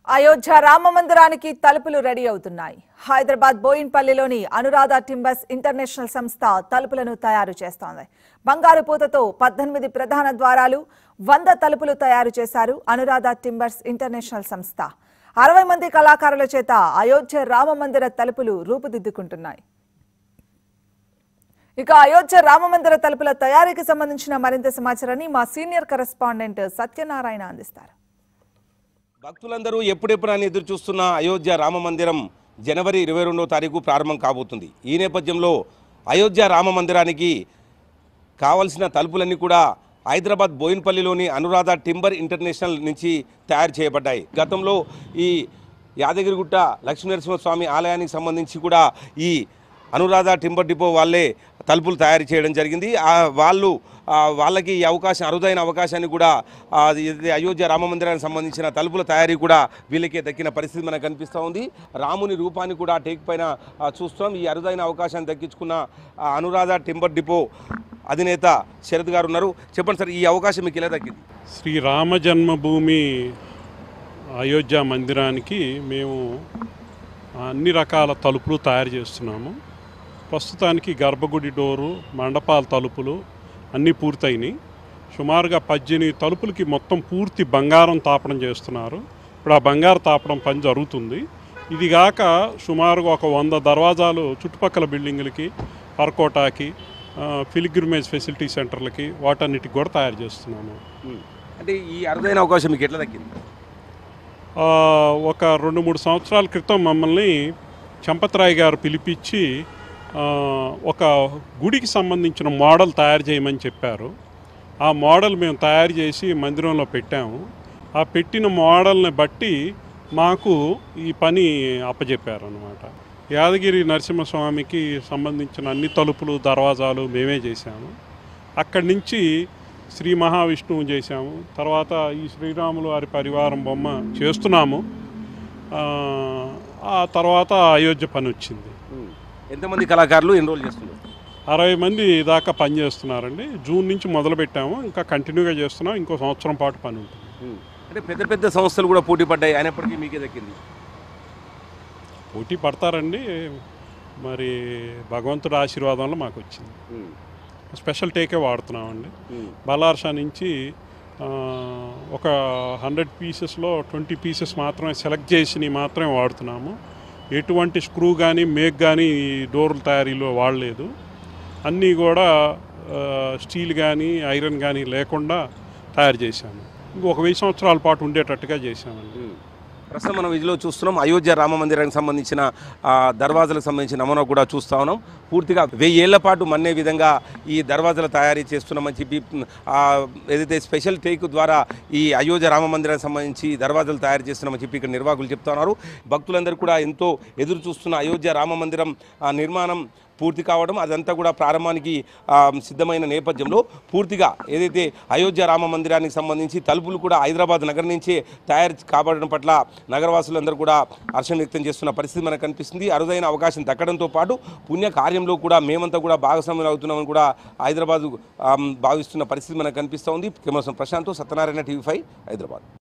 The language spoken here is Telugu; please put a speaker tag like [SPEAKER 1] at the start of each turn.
[SPEAKER 1] అయోధ్య రామ మందిరానికి తలుపులు రెడీ అవుతున్నాయి హైదరాబాద్ బోయిన్పల్లిలోని అనురాధ టింబర్స్ ఇంటర్నేషనల్ సంస్థ తలుపులను తయారు చేస్తోంది బంగారు పూతతో పద్దెనిమిది ప్రధాన ద్వారాలు వంద తలుపులు తయారు చేశారు అనురాధ టింబర్స్ ఇంటర్నేషనల్ సంస్థ అరవై మంది కళాకారుల చేత అయోధ్య రామ మందిర తలుపులు రూపుదిద్దుకుంటున్నాయి ఇక అయోధ్య రామ మందిర తలుపుల తయారీకి సంబంధించిన మరింత సమాచారాన్ని మా సీనియర్ కరెస్పాండెంట్ సత్యనారాయణ అందిస్తారు
[SPEAKER 2] భక్తులందరూ ఎప్పుడెప్పుడని ఎదురు చూస్తున్న అయోధ్య రామ మందిరం జనవరి ఇరవై రెండవ తారీఖు ప్రారంభం కాబోతుంది ఈ నేపథ్యంలో అయోధ్య రామ మందిరానికి కావలసిన తలుపులన్నీ కూడా హైదరాబాద్ బోయిన్పల్లిలోని అనురాధ టింబర్ ఇంటర్నేషనల్ నుంచి తయారు చేయబడ్డాయి గతంలో ఈ యాదగిరిగుట్ట లక్ష్మీనరసింహస్వామి ఆలయానికి సంబంధించి కూడా ఈ అనురాధ టింబర్ డిపో వాళ్ళే తలుపులు తయారు చేయడం జరిగింది ఆ వాళ్ళు ఆ, వాళ్ళకి ఈ అవకాశం అరుదైన అవకాశాన్ని కూడా ఆ, ఇది అయోధ్య రామ మందిరానికి సంబంధించిన తలుపుల తయారీ కూడా వీళ్ళకే దక్కిన పరిస్థితి మనకు కనిపిస్తూ ఉంది రాముని రూపాన్ని కూడా టేక్ పైన ఆ, చూస్తాం ఈ అరుదైన అవకాశాన్ని దక్కించుకున్న ఆ, అనురాధ టింబర్ డిపో అధినేత శరత్ గారు ఉన్నారు చెప్పండి సార్ ఈ అవకాశం మీకు ఎలా దక్కింది
[SPEAKER 3] శ్రీరామ జన్మభూమి అయోధ్య మందిరానికి మేము అన్ని రకాల తలుపులు తయారు చేస్తున్నాము ప్రస్తుతానికి గర్భగుడి డోరు మండపాల తలుపులు అన్నీ పూర్తయినాయి సుమారుగా పద్దెనిమిది తలుపులకి మొత్తం పూర్తి బంగారం తాపడం చేస్తున్నారు ఇప్పుడు ఆ బంగారు తాపడం పని జరుగుతుంది ఇది కాక సుమారుగా ఒక వంద దర్వాజాలు చుట్టుపక్కల బిల్డింగులకి పర్కోటాకి ఫిలిగ్రిమేజ్ ఫెసిలిటీ సెంటర్లకి వాటన్నిటికి కూడా తయారు చేస్తున్నాము
[SPEAKER 2] అంటే ఈ అరుదైన అవకాశం మీకు ఎట్లా దక్కింది
[SPEAKER 3] ఆ, ఒక రెండు మూడు సంవత్సరాల క్రితం మమ్మల్ని చంపతరాయ్ గారు పిలిపించి ఆ, ఒక గుడికి సంబంధించిన మోడల్ తయారు చేయమని చెప్పారు ఆ మోడల్ మేము తయారు చేసి మందిరంలో పెట్టాము ఆ పెట్టిన మోడల్ని బట్టి మాకు ఈ పని అప్పచెప్పారు అనమాట యాదగిరి నరసింహస్వామికి సంబంధించిన అన్ని తలుపులు దర్వాజాలు మేమే చేశాము అక్కడి నుంచి శ్రీ మహావిష్ణువు చేశాము తర్వాత ఈ శ్రీరాములు వారి పరివారం బొమ్మ చేస్తున్నాము ఆ, ఆ తర్వాత అయోధ్య పని వచ్చింది
[SPEAKER 2] ఎంతమంది కళాకారులు ఎన్రోల్ చేస్తున్నారు
[SPEAKER 3] అరవై మంది దాకా పని చేస్తున్నారండి జూన్ నుంచి మొదలు పెట్టాము ఇంకా కంటిన్యూగా చేస్తున్నాం ఇంకో సంవత్సరం పాటు పని ఉంటుంది
[SPEAKER 2] అంటే పెద్ద పెద్ద సంస్థలు కూడా పోటీ పడ్డాయి అయినప్పటికీ మీకే దక్కింది
[SPEAKER 3] పోటీ పడతారండి మరి భగవంతుడి ఆశీర్వాదంలో మాకు వచ్చింది స్పెషల్ టేకే వాడుతున్నామండి బలార్షా నుంచి ఆ, ఒక హండ్రెడ్ పీసెస్లో ట్వంటీ పీసెస్ మాత్రమే సెలెక్ట్ చేసి మాత్రమే వాడుతున్నాము ఎటువంటి స్క్రూ కానీ మేక్ కానీ ఈ డోర్ల తయారీలో వాడలేదు అన్నీ కూడా ఆ, స్టీల్ కానీ ఐరన్ కానీ లేకుండా తయారు చేశాము ఇంకొక వెయ్యి సంవత్సరాల పాటు ఉండేటట్టుగా చేశామండి
[SPEAKER 2] ప్రస్తుతం మనం విధిలో చూస్తున్నాం అయోధ్య రామ మందిరానికి సంబంధించిన ఆ, దర్వాజలకు సంబంధించిన నమూనా కూడా చూస్తా ఉన్నాం పూర్తిగా వెయ్యేళ్ల పాటు మన్నే విధంగా ఈ దర్వాజల తయారీ చేస్తున్నామని చెప్పి ఆ, ఏదైతే స్పెషల్ టేక్ ద్వారా ఈ అయోధ్య రామ మందిరానికి సంబంధించి దర్వాజలు తయారు చేస్తున్నామని చెప్పి ఇక్కడ నిర్వాహకులు చెప్తా ఉన్నారు భక్తులందరూ కూడా ఎంతో ఎదురు చూస్తున్న అయోధ్య రామ మందిరం ఆ, నిర్మాణం పూర్తి కావడం అదంతా కూడా ప్రారంభానికి ఆ, సిద్ధమైన నేపథ్యంలో పూర్తిగా ఏదైతే అయోధ్య రామ మందిరానికి సంబంధించి తలుపులు కూడా హైదరాబాద్ నగరం నుంచే తయారు కాబడడం పట్ల నగరవాసులందరూ కూడా హర్షం వ్యక్తం చేస్తున్న పరిస్థితి మనకు కనిపిస్తుంది అరుదైన అవకాశం దక్కడంతో పాటు పుణ్య కార్యంలో కూడా మేమంతా కూడా భాగస్వామ్యం అవుతున్నామని కూడా హైదరాబాద్ భావిస్తున్న పరిస్థితి మనకు కనిపిస్తూ ఉంది camera Prashant Satyanarayana TV five Hyderabad